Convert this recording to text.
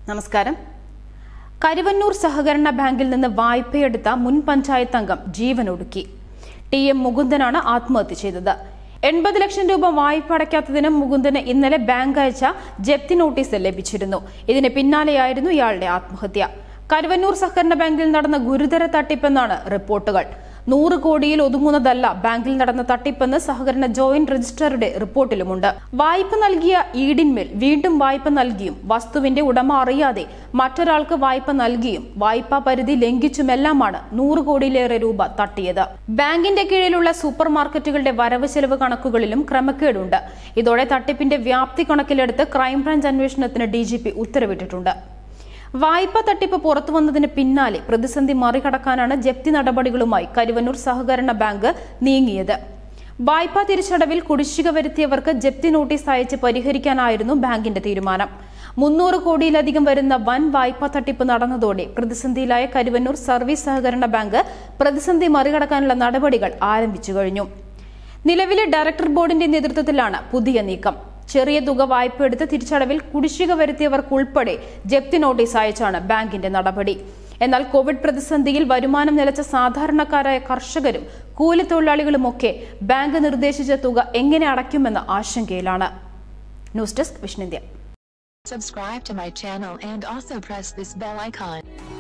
നമസ്കാരം കരുവന്നൂർ സഹകരണ ബാങ്കിൽ നിന്ന് വായ്പയെടുത്ത മുൻ പഞ്ചായത്ത് അംഗം ജീവനൊടുക്കി ടി എം മുകുന്ദനാണ് ആത്മഹത്യ ചെയ്തത് എൺപത് ലക്ഷം രൂപ വായ്പ അടയ്ക്കാത്തതിന് മുകുന്ദന് ഇന്നലെ ബാങ്ക് അയച്ച ജപ്തി നോട്ടീസ് ലഭിച്ചിരുന്നു ഇതിന് പിന്നാലെയായിരുന്നു ഇയാളുടെ ആത്മഹത്യ കരുവന്നൂർ സഹകരണ ബാങ്കിൽ നടന്ന ഗുരുതര തട്ടിപ്പെന്നാണ് റിപ്പോർട്ടുകൾ നൂറ് കോടിയിൽ ഒതുങ്ങുന്നതല്ല ബാങ്കിൽ നടന്ന തട്ടിപ്പെന്ന് സഹകരണ ജോയിന്റ് രജിസ്ട്രാറുടെ റിപ്പോർട്ടിലുമുണ്ട് വായ്പ നൽകിയ ഈടിന്മേൽ വീണ്ടും വായ്പ നൽകിയും വസ്തുവിന്റെ ഉടമ അറിയാതെ മറ്റൊരാൾക്ക് വായ്പ നൽകിയും വായ്പാ പരിധി ലംഘിച്ചുമെല്ലാമാണ് നൂറ് കോടിയിലേറെ രൂപ തട്ടിയത് ബാങ്കിന്റെ കീഴിലുള്ള സൂപ്പർ മാർക്കറ്റുകളുടെ വരവ് ചെലവ് കണക്കുകളിലും ക്രമക്കേടുണ്ട് ഇതോടെ തട്ടിപ്പിന്റെ വ്യാപ്തി കണക്കിലെടുത്ത് ക്രൈംബ്രാഞ്ച് അന്വേഷണത്തിന് ഡി ഉത്തരവിട്ടിട്ടുണ്ട് വായ്പ തട്ടിപ്പ് പുറത്തു വന്നതിന് പിന്നാലെ പ്രതിസന്ധി മറികടക്കാനാണ് ജപ്തി നടപടികളുമായി കരുവന്നൂർ സഹകരണ ബാങ്ക് നീങ്ങിയത് വായ്പാ തിരിച്ചടവിൽ കുടിശ്ശിക വരുത്തിയവർക്ക് ജപ്തി നോട്ടീസ് അയച്ച് പരിഹരിക്കാനായിരുന്നു ബാങ്കിന്റെ തീരുമാനം മുന്നൂറ് കോടിയിലധികം വരുന്ന വൻ വായ്പാ തട്ടിപ്പ് നടന്നതോടെ പ്രതിസന്ധിയിലായ കരുവന്നൂർ സർവീസ് സഹകരണ ബാങ്ക് പ്രതിസന്ധി മറികടക്കാനുള്ള നടപടികൾ ആരംഭിച്ചു കഴിഞ്ഞു നിലവിലെ ഡയറക്ടർ ബോർഡിന്റെ നേതൃത്വത്തിലാണ് പുതിയ നീക്കം ചെറിയ തുക വായ്പ എടുത്ത് തിരിച്ചടവിൽ കുടിശ്ശിക വരുത്തിയവർക്കുൾപ്പെടെ ജപ്തി നോട്ടീസ് അയച്ചാണ് ബാങ്കിന്റെ നടപടി എന്നാൽ കോവിഡ് പ്രതിസന്ധിയിൽ വരുമാനം നിലച്ച സാധാരണക്കാരായ കർഷകരും കൂലിത്തൊഴിലാളികളുമൊക്കെ ബാങ്ക് നിർദ്ദേശിച്ച തുക എങ്ങനെ അടയ്ക്കുമെന്ന ആശങ്കയിലാണ് ന്യൂസ് ഡെസ്ക് വിഷ്ണുന്ത്യ Subscribe to my channel and also press this bell icon.